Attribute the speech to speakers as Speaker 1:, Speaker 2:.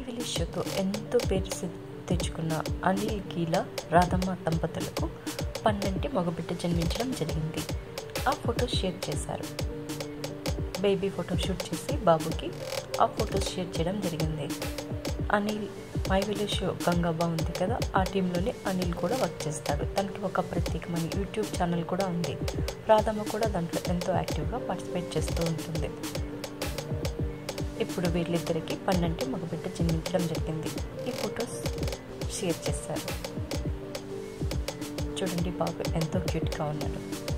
Speaker 1: మైవిలి షోతో ఎంతో పేరు సి- తెచ్చుకున్న అనిల్ కీలా రాధమ్మ దంపతులకు పన్నెంటి మగబిడ్డ జన్మించడం జరిగింది ఆ ఫొటోస్ షేర్ చేశారు బేబీ ఫోటో షూట్ చేసి బాబుకి ఆ ఫొటోస్ షేర్ చేయడం జరిగింది అనిల్ మై విలేజ్ షో గంగాబా ఉంది కదా ఆ టీంలోనే అనిల్ కూడా వర్క్ చేస్తాడు తనకి ఒక ప్రత్యేకమైన యూట్యూబ్ ఛానల్ కూడా ఉంది రాధమ్మ కూడా దాంట్లో ఎంతో యాక్టివ్గా పార్టిసిపేట్ చేస్తూ ఉంటుంది ఇప్పుడు వీళ్ళిద్దరికి పన్నెంటి మగబిడ్డ జన్మించడం జరిగింది ఈ ఫొటోస్ షేర్ చేశారు చూడండి బాబు ఎంతో క్యూట్గా ఉన్నాడు